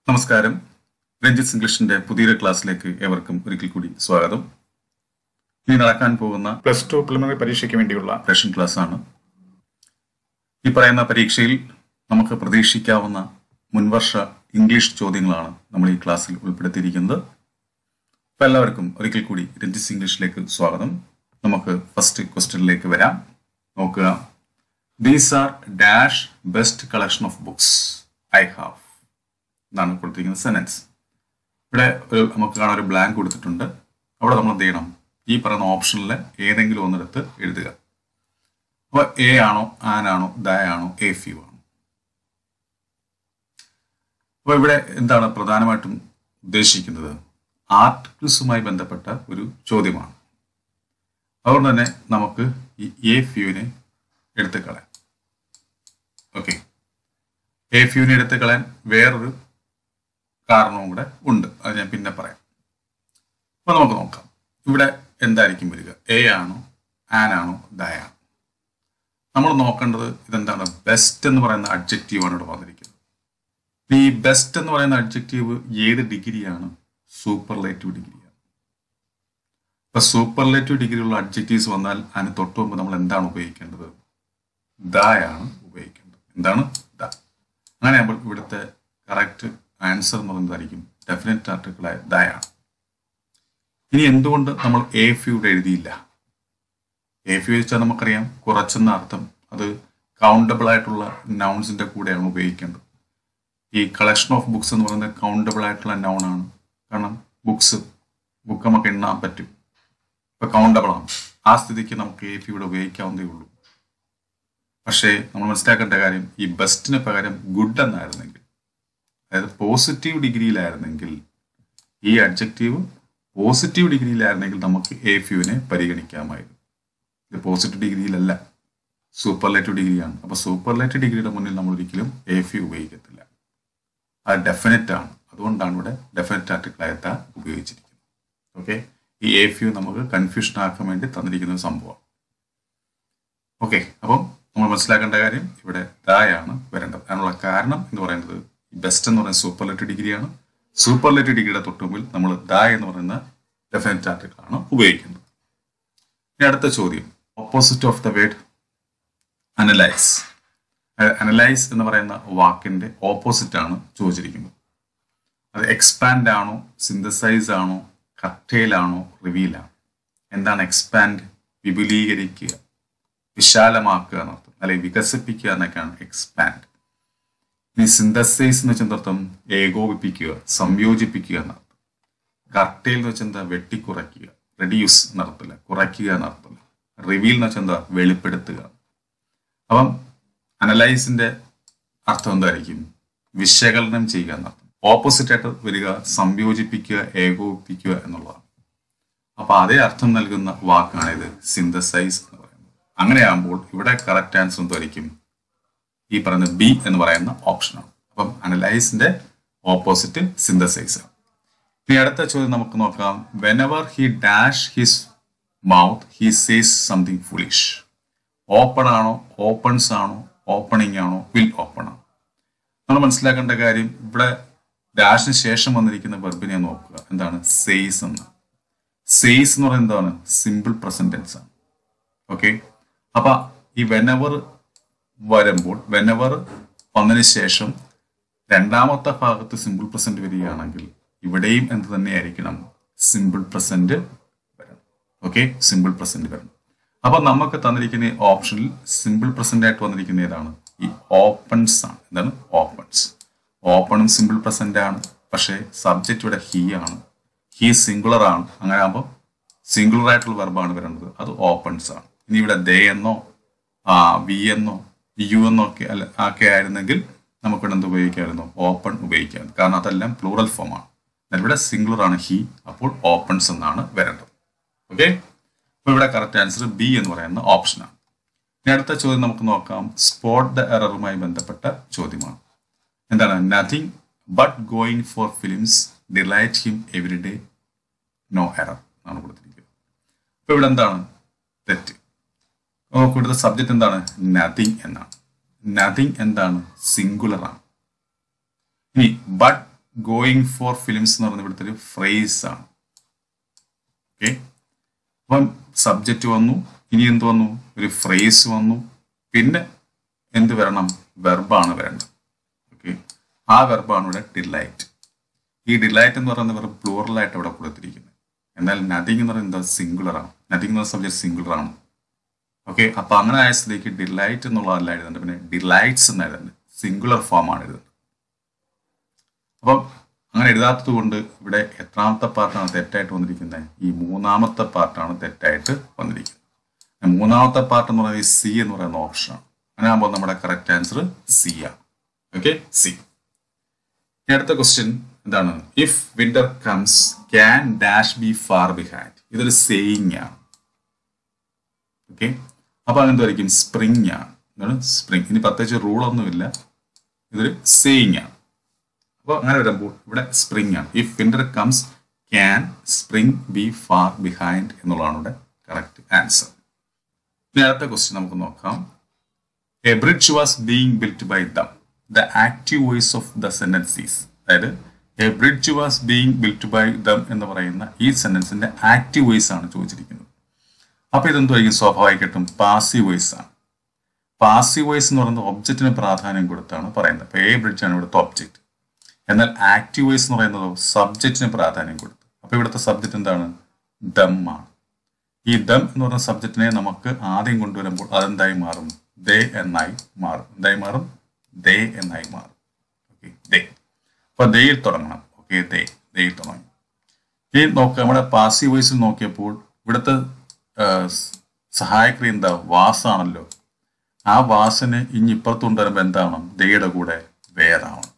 നമസ്കാരം രഞ്ജിത്ത് ഇംഗ്ലീഷിന്റെ പുതിയൊരു ക്ലാസ്സിലേക്ക് ഏവർക്കും ഒരിക്കൽ കൂടി സ്വാഗതം ഇനി നടക്കാൻ പോകുന്ന പ്ലസ് ടു പ്രിലിമിനറി പരീക്ഷയ്ക്ക് വേണ്ടിയുള്ള റഷ്യൻ ക്ലാസ് ആണ് ഈ പറയുന്ന പരീക്ഷയിൽ നമുക്ക് പ്രതീക്ഷിക്കാവുന്ന മുൻവർഷ ഇംഗ്ലീഷ് ചോദ്യങ്ങളാണ് നമ്മൾ ഈ ക്ലാസ്സിൽ ഉൾപ്പെടുത്തിയിരിക്കുന്നത് അപ്പൊ എല്ലാവർക്കും ഒരിക്കൽ കൂടി രഞ്ജിത്ത് ഇംഗ്ലീഷിലേക്ക് സ്വാഗതം നമുക്ക് ഫസ്റ്റ് ക്വസ്റ്റ്യനിലേക്ക് വരാം നോക്കുക these are dash best collection of books I have എന്നാണ് കൊടുത്തിരിക്കുന്ന സെനൻസ് ഇവിടെ ഒരു നമുക്ക് കാണാൻ ഒരു ബ്ലാങ്ക് കൊടുത്തിട്ടുണ്ട് അവിടെ നമ്മൾ എന്ത് ചെയ്യണം ഈ പറയുന്ന ഓപ്ഷനിൽ ഏതെങ്കിലും ഒന്നെടുത്ത് എഴുതുക അപ്പൊ എ ആണോ ആനാണോ ദയാണോ എ ഫ്യൂ ആണോ അപ്പൊ ഇവിടെ എന്താണ് പ്രധാനമായിട്ടും ഉദ്ദേശിക്കുന്നത് ആർട്ടിക്കിൾസുമായി ബന്ധപ്പെട്ട ഒരു ചോദ്യമാണ് അതുകൊണ്ട് തന്നെ നമുക്ക് ഈ എ ഫ്യൂവിനെ എടുത്ത് കളയാം ഓക്കെ എ ഫ്യൂവിനെ എടുത്ത് കളയാൻ വേറൊരു കാരണവും കൂടെ ഉണ്ട് അത് ഞാൻ പിന്നെ പറയാം അപ്പൊ നമുക്ക് നോക്കാം ഇവിടെ എന്തായിരിക്കും വരിക എ ആണോ ആനാണോ ദയാണോ നമ്മൾ നോക്കേണ്ടത് ഇതെന്താണ് ബെസ്റ്റ് എന്ന് പറയുന്ന അഡ്ജക്റ്റീവ് ആണ് ഇവിടെ വന്നിരിക്കുന്നത് ഈ ബെസ്റ്റ് എന്ന് പറയുന്ന അഡ്ജക്റ്റീവ് ഏത് ഡിഗ്രിയാണ് സൂപ്പർലേറ്റീവ് ഡിഗ്രിയാണ് ഇപ്പൊ സൂപ്പർലേറ്റീവ് ഡിഗ്രിയുള്ള അഡ്ജക്റ്റീവ്സ് വന്നാൽ അതിന് തൊട്ട് മുമ്പ് നമ്മൾ എന്താണ് ഉപയോഗിക്കേണ്ടത് ദായാണ് ഉപയോഗിക്കേണ്ടത് എന്താണ് ദ അങ്ങനെയാകുമ്പോൾ ഇവിടുത്തെ കറക്റ്റ് ആൻസർ എന്ന് പറയുന്നതായിരിക്കും ഡെഫിനറ്റ് ആർട്ടിക്കിളായ ദയാണ് ഇനി എന്തുകൊണ്ട് നമ്മൾ എ ഫ്യൂടെ എഴുതിയില്ല എ ഫ്യൂ വെച്ചാൽ നമുക്കറിയാം കുറച്ചെന്ന അർത്ഥം അത് കൗണ്ടബിൾ ആയിട്ടുള്ള നൗൺസിന്റെ കൂടെയാണ് ഉപയോഗിക്കേണ്ടത് ഈ കളക്ഷൻ ഓഫ് ബുക്സ് എന്ന് പറയുന്നത് കൗണ്ടബിൾ ആയിട്ടുള്ള നൗൺ ആണ് കാരണം ബുക്സ് ബുക്ക് നമുക്ക് എണ്ണാൻ പറ്റും ഇപ്പൊ കൗണ്ടബിൾ ആണ് ആ സ്ഥിതിക്ക് നമുക്ക് എ ഫ്യൂടെ ഉപയോഗിക്കാവുന്നതേ ഉള്ളൂ പക്ഷേ നമ്മൾ മനസ്സിലാക്കേണ്ട കാര്യം ഈ ബെസ്റ്റിന് പകരം ഗുഡ് എന്നായിരുന്നെങ്കിൽ അതായത് പോസിറ്റീവ് ഡിഗ്രിയിലായിരുന്നെങ്കിൽ ഈ അഡ്ജക്റ്റീവ് പോസിറ്റീവ് ഡിഗ്രിയിലായിരുന്നെങ്കിൽ നമുക്ക് എ ഫ്യൂവിനെ പരിഗണിക്കാമായിരുന്നു ഇത് പോസിറ്റീവ് ഡിഗ്രിയിലല്ല സൂപ്പർലേറ്റീവ് ഡിഗ്രിയാണ് അപ്പൊ സൂപ്പർലേറ്റീവ് ഡിഗ്രിയുടെ മുന്നിൽ നമ്മൾ ഒരിക്കലും എ ഫ്യൂ ഉപയോഗിക്കത്തില്ല അത് ഡെഫിനറ്റ് ആണ് അതുകൊണ്ടാണ് ഇവിടെ ഡെഫിനറ്റ് ആർട്ടിക്കിളായ ദ ഉപയോഗിച്ചിരിക്കുന്നത് ഓക്കെ ഈ എ ഫ്യൂ നമുക്ക് കൺഫ്യൂഷൻ ആക്കാൻ വേണ്ടി തന്നിരിക്കുന്ന ഒരു സംഭവം ഓക്കെ അപ്പം നമ്മൾ മനസ്സിലാക്കേണ്ട കാര്യം ഇവിടെ ദായാണ് വരേണ്ടത് അതിനുള്ള കാരണം എന്ന് പറയുന്നത് ബെസ്റ്റ് എന്ന് പറയുന്നത് സൂപ്പർലേറ്റീവ് ഡിഗ്രിയാണ് സൂപ്പർലേറ്റീവ് ഡിഗ്രിയുടെ തൊട്ടുമുമ്പിൽ നമ്മൾ ദ എന്ന് പറയുന്ന ഡെഫിനറ്റ് ആർട്ടിക്കിൾ ആണ് ഉപയോഗിക്കുന്നത് ഇനി അടുത്ത ചോദ്യം opposite of the word analyse analyse എന്ന് പറയുന്ന വാക്കിന്റെ ഓപ്പോസിറ്റ് ആണ് ചോദിച്ചിരിക്കുന്നത് അത് എക്സ്പാൻഡ് ആണോ സിന്തസൈസ് ആണോ കർട്ടേൽ ആണോ റിവീൽ ആണോ എന്താണ് എക്സ്പാൻഡ് വിപുലീകരിക്കുക വിശാലമാക്കുക എന്നർത്ഥം അല്ലെങ്കിൽ വികസിപ്പിക്കുക എന്നൊക്കെയാണ് എക്സ്പാൻഡ് ഇനി സിന്തസൈസ് എന്ന് വെച്ചാൽ അർത്ഥം ഏകോപിപ്പിക്കുക സംയോജിപ്പിക്കുക എന്നർത്ഥം കർട്ടയിൽ എന്ന് വെച്ചാൽ എന്താ വെട്ടിക്കുറയ്ക്കുക റെഡ്യൂസ് എന്നർത്ഥമില്ല കുറയ്ക്കുക എന്നർത്ഥമില്ല റിവീൽ എന്ന് വെച്ചാൽ എന്താ വെളിപ്പെടുത്തുക അപ്പം അനലൈസിന്റെ അർത്ഥം എന്തായിരിക്കും വിശകലനം ചെയ്യുക എന്നർത്ഥം ഓപ്പോസിറ്റ് ആയിട്ട് വരിക സംയോജിപ്പിക്കുക ഏകോപിപ്പിക്കുക എന്നുള്ളതാണ് അപ്പൊ അതേ അർത്ഥം നൽകുന്ന വാക്കാണ് ഇത് സിന്തസൈസ് എന്ന് പറയുന്നത് അങ്ങനെയാകുമ്പോൾ ഇവിടെ കറക്റ്റ് ആൻസർ എന്തായിരിക്കും ഈ പറയുന്ന ബി എന്ന് പറയുന്ന ഓപ്ഷനാണ് അപ്പം അനലൈസിന്റെ ഓപ്പോസിറ്റ് സിന്തസൈസ് ആണ് ഇനി അടുത്ത ചോദ്യം നമുക്ക് നോക്കാം whenever he dash his mouth he says something foolish open ആണോ ഓപ്പൺസ് ആണോ ഓപ്പണിംഗ് ആണോ വിൽ ഓപ്പൺ ആണോ നമ്മൾ മനസ്സിലാക്കേണ്ട കാര്യം ഇവിടെ ഡാഷിന് ശേഷം വന്നിരിക്കുന്ന വെർബിനെ നോക്കുക എന്താണ് സേസ് എന്ന് സേസ് എന്ന് പറയുന്നത് എന്താണ് സിമ്പിൾ പ്രസന്റൻസ് ആണ് ഓക്കെ അപ്പൊ ഈ വെനവർ വരുമ്പോൾ വെനവർ വന്നതിന് ശേഷം രണ്ടാമത്തെ ഭാഗത്ത് സിമ്പിൾ പ്രസന്റ് വരികയാണെങ്കിൽ ഇവിടെയും എന്ത് തന്നെയായിരിക്കണം സിമ്പിൾ പ്രസന്റ് വരണം ഓക്കെ സിമ്പിൾ പ്രസന്റ് വരണം അപ്പൊ നമുക്ക് തന്നിരിക്കുന്ന ഓപ്ഷനിൽ സിമ്പിൾ പ്രസന്റ് ആയിട്ട് വന്നിരിക്കുന്ന ഏതാണ് ഈ ഓപ്പൺസ് ആണ് എന്താണ് ഓപ്പൺസ് ഓപ്പണും സിമ്പിൾ പ്രസന്റ് ആണ് പക്ഷേ സബ്ജക്റ്റ് ഇവിടെ ഹീ ആണ് ഹീ സിംഗുലർ ആണ് അങ്ങനെ ആകുമ്പോൾ സിംഗുലർ ആയിട്ടുള്ള വെർബാണ് വരുന്നത് അത് ഓപ്പൺസ് ആണ് ഇനി ഇവിടെ ദേ എന്നോ വി എന്നോ യു എന്നോ ഒക്കെ അല്ല ഒക്കെ ആയിരുന്നെങ്കിൽ നമുക്ക് എന്ത് ഉപയോഗിക്കാമായിരുന്നു ഓപ്പൺ ഉപയോഗിക്കാമായിരുന്നു കാരണം അതെല്ലാം പ്ലൂറൽ ഫോം ആണ് എന്നാൽ ഇവിടെ സിംഗുലർ ആണ് ഹി അപ്പോൾ ഓപ്പൺസ് എന്നാണ് വരേണ്ടത് ഓക്കെ അപ്പൊ ഇവിടെ കറക്റ്റ് ആൻസർ ബി എന്ന് പറയുന്ന ഓപ്ഷനാണ് ഇനി അടുത്ത ചോദ്യം നമുക്ക് നോക്കാം സ്പോട്ട് ദ എററുമായി ബന്ധപ്പെട്ട ചോദ്യമാണ് എന്താണ് nothing but going for films delight him every day no error ആണ് കൊടുത്തിരിക്കുന്നത് അപ്പൊ ഇവിടെ എന്താണ് തെറ്റ് നമുക്ക് ഇവിടുത്തെ സബ്ജക്റ്റ് എന്താണ് നത്തിങ് എന്നാണ് നത്തിങ് എന്താണ് സിംഗുലർ ആണ് ഇനി ബട്ട് ഗോയിങ് ഫോർ ഫിലിംസ് എന്ന് പറയുന്ന ഇവിടുത്തെ ഒരു ഫ്രേസ് ആണ് ഓക്കെ അപ്പം സബ്ജക്റ്റ് വന്നു ഇനി എന്ത് വന്നു ഒരു ഫ്രേസ് വന്നു പിന്നെ എന്ത് വരണം വെർബാണ് വരേണ്ടത് ഓക്കെ ആ വെർബാണ് ഇവിടെ ഡിലൈറ്റ് ഈ ഡിലൈറ്റ് എന്ന് പറയുന്ന വെറും പ്ലൂറലായിട്ട് ഇവിടെ കൊടുത്തിരിക്കുന്നത് എന്നാൽ നത്തിങ് എന്ന് പറയുന്നത് സിംഗുലർ ആണ് നത്തിങ് എന്ന് പറയുന്ന സബ്ജക്ട് സിംഗുലർ ആണ് ഓക്കെ അപ്പൊ അങ്ങനെ ആയ സ്ഥിതിക്ക് ഡിലൈറ്റ് എന്നുള്ളതല്ല എഴുതുന്നുണ്ട് പിന്നെ ഡിലൈറ്റ്സ് എന്ന് എഴുതുന്നുണ്ട് സിംഗുലർ ഫോം ആണ് എഴുതുന്നത് അപ്പം അങ്ങനെ എഴുതാത്തത് കൊണ്ട് ഇവിടെ എത്രാമത്തെ പാർട്ടാണ് തെറ്റായിട്ട് വന്നിരിക്കുന്നത് ഈ മൂന്നാമത്തെ പാർട്ടാണ് തെറ്റായിട്ട് വന്നിരിക്കുന്നത് മൂന്നാമത്തെ പാർട്ട് എന്ന് പറയുന്നത് സി എന്ന് പറയുന്ന ഓപ്ഷനാണ് അങ്ങനെ ആകുമ്പോൾ നമ്മുടെ കറക്റ്റ് ആൻസർ സി ആണ് ഓക്കെ സി അടുത്ത ക്വസ്റ്റ്യൻ എന്താണ് if winter comes can dash be far behind ഇതൊരു സേയിങ് ആണ് ഓക്കെ അപ്പൊ അതെന്തായിരിക്കും സ്പ്രിങ് ആണ് എന്താണ് സ്പ്രിങ് ഇനി പ്രത്യേകിച്ച് റൂളൊന്നുമില്ല ഇതൊരു സേയിങ് ആണ് അപ്പോൾ അങ്ങനെ വരുമ്പോൾ ഇവിടെ സ്പ്രിങ് ആണ് if winter comes can spring be far behind എന്നുള്ളതാണ് ഇവിടെ കറക്റ്റ് ആൻസർ ഇനി അടുത്ത ക്വസ്റ്റ്യൻ നമുക്ക് നോക്കാം a bridge was being built by them the active voice of the sentences അതായത് a bridge was being built by them എന്ന് പറയുന്ന ഈ സെന്റൻസിന്റെ ആക്റ്റീവ് വോയിസ് ആണ് ചോദിച്ചിരിക്കുന്നത് അപ്പൊ ഇതെന്തായിരിക്കും സ്വാഭാവികമായിട്ടും പാസീവ് വോയിസ് ആണ് പാസീവ് വോയിസ് എന്ന് പറയുന്നത് ഒബ്ജക്റ്റിന് പ്രാധാന്യം കൊടുത്താണ് പറയുന്നത് അപ്പൊ എ ബ്രിഡ്ജ് ആണ് ഇവിടുത്തെ ഒബ്ജക്റ്റ് എന്നാൽ ആക്റ്റീവ് വോയിസ് എന്ന് പറയുന്നത് സബ്ജക്റ്റിന് പ്രാധാന്യം കൊടുത്തു അപ്പൊ ഇവിടുത്തെ സബ്ജക്റ്റ് എന്താണ് ദം ആണ് ഈ ദം എന്ന് പറയുന്ന സബ്ജക്റ്റിനെ നമുക്ക് ആദ്യം കൊണ്ടുവരുമ്പോൾ അതെന്തായി മാറും ദേ എന്നായി മാറും എന്തായി മാറും ദേ എന്നായി മാറും ഓക്കെ ദേ അപ്പൊ ദയിൽ തുടങ്ങണം ഓക്കെ ദേ ദയിൽ തുടങ്ങി ഈ നോക്കുക നമ്മുടെ പാസീവ് വോയിസിൽ നോക്കിയപ്പോൾ ഇവിടുത്തെ സഹായക്രിയ എന്താ വാസാണല്ലോ ആ വാസിന് ഇനി ഇപ്പുറത്ത് കൊണ്ടുവരുമ്പോൾ എന്താവണം ദയുടെ കൂടെ വേറാവണം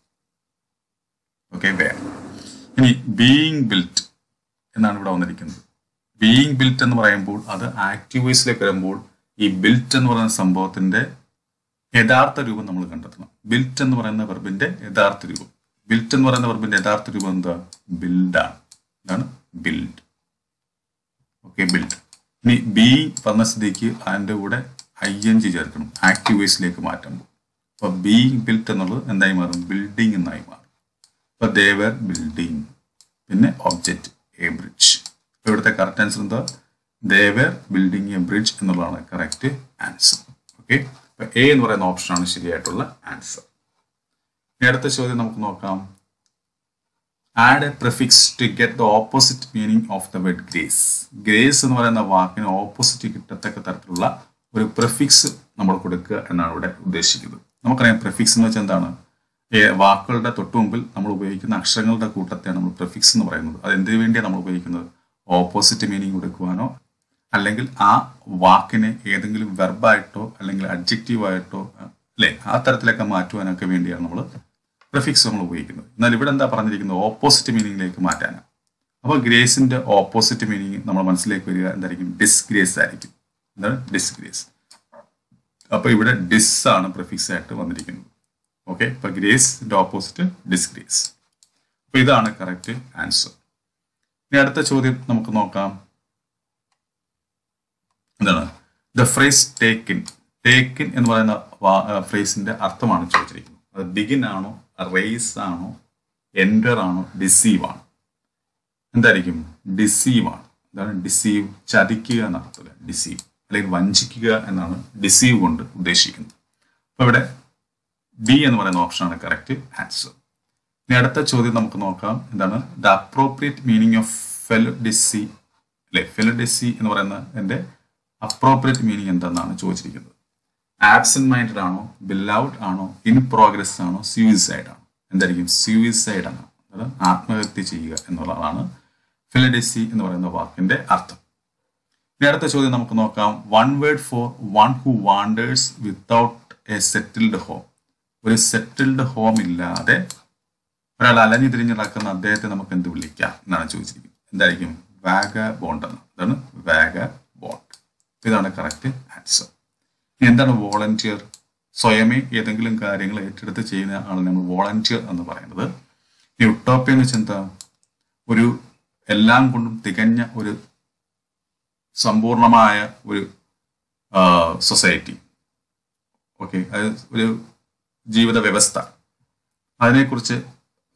ഓക്കെ വേർ ഇനി ബീയിങ് ബിൽറ്റ് എന്നാണ് ഇവിടെ വന്നിരിക്കുന്നത് ബീയിങ് ബിൽറ്റ് എന്ന് പറയുമ്പോൾ അത് ആക്റ്റീവ് വോയിസിലേക്ക് വരുമ്പോൾ ഈ ബിൽറ്റ് എന്ന് പറയുന്ന സംഭവത്തിന്റെ യഥാർത്ഥ രൂപം നമ്മൾ കണ്ടെത്തണം ബിൽറ്റ് എന്ന് പറയുന്ന വെർബിന്റെ യഥാർത്ഥ രൂപം ബിൽറ്റ് എന്ന് പറയുന്ന വെർബിന്റെ യഥാർത്ഥ രൂപം എന്താ ബിൽഡാണ് എന്താണ് ബിൽഡ് ഓക്കെ ബിൽഡ് ഇനി ബി പറഞ്ഞ സ്ഥിതിക്ക് അതിന്റെ കൂടെ ഐ എൻ ജി ചേർക്കണം ആക്റ്റീവ് വോയിസിലേക്ക് മാറ്റുമ്പോൾ അപ്പൊ ബീയിങ് ബിൽറ്റ് എന്നുള്ളത് എന്തായി മാറും ബിൽഡിംഗ് എന്നായി മാറും അപ്പൊ ദേവർ ബിൽഡിംഗ് പിന്നെ ഒബ്ജക്റ്റ് എ ബ്രിഡ്ജ് അപ്പൊ ഇവിടുത്തെ കറക്റ്റ് ആൻസർ എന്താ ദേവർ ബിൽഡിംഗ് എ ബ്രിഡ്ജ് എന്നുള്ളതാണ് കറക്റ്റ് ആൻസർ ഓക്കെ അപ്പൊ എ എന്ന് പറയുന്ന ഓപ്ഷനാണ് ശരിയായിട്ടുള്ള ആൻസർ ഇനി അടുത്ത ചോദ്യം നമുക്ക് നോക്കാം add a prefix to get the opposite meaning of the word grace grace എന്ന് പറയുന്ന വാക്കിന് ഓപ്പോസിറ്റ് കിട്ടത്തക്ക തരത്തിലുള്ള ഒരു പ്രിഫിക്സ് നമ്മൾ കൊടുക്കുക എന്നാണ് ഇവിടെ ഉദ്ദേശിക്കുന്നത് നമുക്കറിയാം പ്രിഫിക്സ് എന്ന് വെച്ചാൽ എന്താണ് വാക്കുകളുടെ തൊട്ടു മുമ്പിൽ നമ്മൾ ഉപയോഗിക്കുന്ന അക്ഷരങ്ങളുടെ കൂട്ടത്തെയാണ് നമ്മൾ പ്രിഫിക്സ് എന്ന് പറയുന്നത് അത് എന്തിനു വേണ്ടിയാണ് നമ്മൾ ഉപയോഗിക്കുന്നത് ഓപ്പോസിറ്റ് മീനിങ് കൊടുക്കുവാനോ അല്ലെങ്കിൽ ആ വാക്കിനെ ഏതെങ്കിലും വെർബായിട്ടോ അല്ലെങ്കിൽ അഡ്ജക്റ്റീവ് ആയിട്ടോ അല്ലെ ആ തരത്തിലൊക്കെ മാറ്റുവാനൊക്കെ വേണ്ടിയാണ് നമ്മൾ പ്രിഫിക്സ് നമ്മൾ ഉപയോഗിക്കുന്നത് എന്നാൽ ഇവിടെ എന്താ പറഞ്ഞിരിക്കുന്നത് ഓപ്പോസിറ്റ് മീനിങ്ങിലേക്ക് മാറ്റാനാണ് അപ്പോൾ ഗ്രേസിന്റെ ഓപ്പോസിറ്റ് മീനിങ് നമ്മൾ മനസ്സിലേക്ക് വരിക എന്തായിരിക്കും ഡിസ്ഗ്രേസ് ആയിരിക്കും എന്താണ് ഡിസ്ഗ്രേസ് അപ്പൊ ഇവിടെ ഡിസ് ആണ് പ്രിഫിക്സ് ആയിട്ട് വന്നിരിക്കുന്നത് ഓക്കെ ഇപ്പൊ ഗ്രേസിന്റെ ഓപ്പോസിറ്റ് ഡിസ്ഗ്രേസ് അപ്പൊ ഇതാണ് കറക്റ്റ് ആൻസർ ഇനി അടുത്ത ചോദ്യം നമുക്ക് നോക്കാം എന്താണ് ദ ഫ്രേസ് ടേക്കിൻ ടേക്കിൻ എന്ന് പറയുന്ന ഫ്രേസിന്റെ അർത്ഥമാണ് ചോദിച്ചിരിക്കുന്നത് അത് ബിഗിൻ ആണോ റേസ് ആണോ എൻഡർ ആണോ ഡിസീവ് ആണ് എന്തായിരിക്കും ഡിസീവ് ആണ് എന്താണ് ഡിസീവ് ചതിക്കുക എന്ന അർത്ഥത്തില് ഡിസീവ് അല്ലെങ്കിൽ വഞ്ചിക്കുക എന്നാണ് ഡിസീവ് കൊണ്ട് ഉദ്ദേശിക്കുന്നത് അപ്പൊ ഇവിടെ ഡി എന്ന് പറയുന്ന ഓപ്ഷനാണ് കറക്റ്റ് ആൻസർ ഇനി അടുത്ത ചോദ്യം നമുക്ക് നോക്കാം എന്താണ് the appropriate meaning of felicity അല്ലെ ഫെലഡിസി എന്ന് പറയുന്ന എൻ്റെ അപ്രോപ്രിയേറ്റ് മീനിങ് എന്താണെന്നാണ് ചോദിച്ചിരിക്കുന്നത് ആബ്സെന്റ് മൈൻഡഡ് ആണോ ബില്ലൗഡ് ആണോ ഇൻ പ്രോഗ്രസ് ആണോ സ്യൂയിസൈഡ് ആണോ എന്തായിരിക്കും സ്യൂയിസൈഡ് ആണ് അതായത് ആത്മഹത്യ ചെയ്യുക എന്നുള്ളതാണ് ഫിലഡെസി എന്ന് പറയുന്ന വാക്കിന്റെ അർത്ഥം ഇനി അടുത്ത ചോദ്യം നമുക്ക് നോക്കാം one word for one who wanders without a settled home ഒരു സെറ്റിൽഡ് ഹോം ഇല്ലാതെ ഒരാൾ അലഞ്ഞു തിരിഞ്ഞ് നടക്കുന്ന അദ്ദേഹത്തെ നമുക്ക് എന്ത് വിളിക്കാം എന്നാണ് ചോദിച്ചിരിക്കുന്നത് എന്തായിരിക്കും വാഗ ബോണ്ട് എന്ന് ഇതാണ് വാഗ ബോണ്ട് ഇതാണ് കറക്റ്റ് ആൻസർ ഇനി എന്താണ് വോളണ്ടിയർ സ്വയമേ ഏതെങ്കിലും കാര്യങ്ങൾ ഏറ്റെടുത്ത് ചെയ്യുന്ന ആളെ നമ്മൾ വോളണ്ടിയർ എന്ന് പറയുന്നത് ഈ ഉട്ടോപ്യ എന്ന് വെച്ചാൽ എന്താ ഒരു എല്ലാം കൊണ്ടും തികഞ്ഞ ഒരു സമ്പൂർണമായ ഒരു സൊസൈറ്റി ഓക്കെ അത് ഒരു ജീവിത വ്യവസ്ഥ അതിനെക്കുറിച്ച്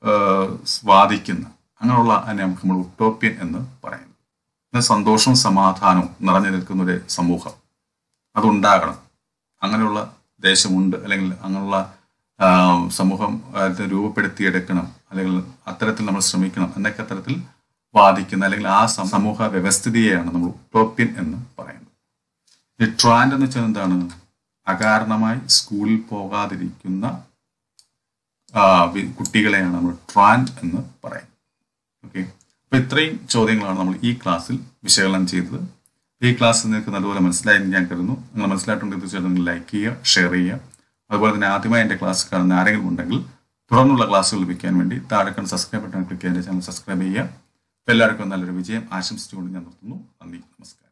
സ്വാധിക്കുന്ന അങ്ങനെയുള്ള അതിനെ നമുക്ക് നമ്മൾ ഉട്ടോപ്യൻ എന്ന് പറയുന്നത് എന്നാൽ സന്തോഷവും സമാധാനവും നിറഞ്ഞു നിൽക്കുന്ന ഒരു സമൂഹം അതുണ്ടാകണം അങ്ങനെയുള്ള ദേശമുണ്ട് അല്ലെങ്കിൽ അങ്ങനെയുള്ള ആ, സമൂഹം അത് രൂപപ്പെടുത്തിയെടുക്കണം അല്ലെങ്കിൽ അത്തരത്തിൽ നമ്മൾ ശ്രമിക്കണം എന്നൊക്കെ തരത്തിൽ വാദിക്കുന്ന അല്ലെങ്കിൽ ആ സം- സമൂഹ വ്യവസ്ഥിതിയെയാണ് നമ്മൾ ഉട്ടോപ്യൻ എന്ന് പറയുന്നത് ഈ ട്രാൻഡ് എന്ന് വെച്ചാൽ എന്താണ് അകാരണമായി സ്കൂളിൽ പോകാതിരിക്കുന്ന ആ, വി- കുട്ടികളെയാണ് നമ്മൾ ട്രാൻഡ് എന്ന് പറയുന്നത് ഓക്കെ അപ്പൊ ഇത്രയും ചോദ്യങ്ങളാണ് നമ്മൾ ഈ ക്ലാസ്സിൽ വിശകലനം ചെയ്തത് ഈ ക്ലാസ് നിങ്ങൾക്ക് നല്ലപോലെ മനസ്സിലായി എന്ന് ഞാൻ കരുതുന്നു നിങ്ങൾ മനസ്സിലായിട്ടുണ്ടെങ്കിൽ തീർച്ചയായിട്ടും നിങ്ങൾ ലൈക്ക് ചെയ്യുക ഷെയർ ചെയ്യുക അതുപോലെ തന്നെ ആദ്യമായി എൻ്റെ ക്ലാസ് കാണുന്ന ആരെങ്കിലും ഉണ്ടെങ്കിൽ തുടർന്നുള്ള ക്ലാസ്സുകൾ ലഭിക്കാൻ വേണ്ടി താഴെ കണ്ട് സബ്സ്ക്രൈബ് ബട്ടൺ ക്ലിക്ക് ചെയ്ത് ചാനൽ സബ്സ്ക്രൈബ് ചെയ്യുക അപ്പോൾ എല്ലാവർക്കും നല്ലൊരു വിജയം ആശംസിച്ചുകൊണ്ട് ഞാൻ നിർത്തുന്നു നന്ദി നമസ്കാരം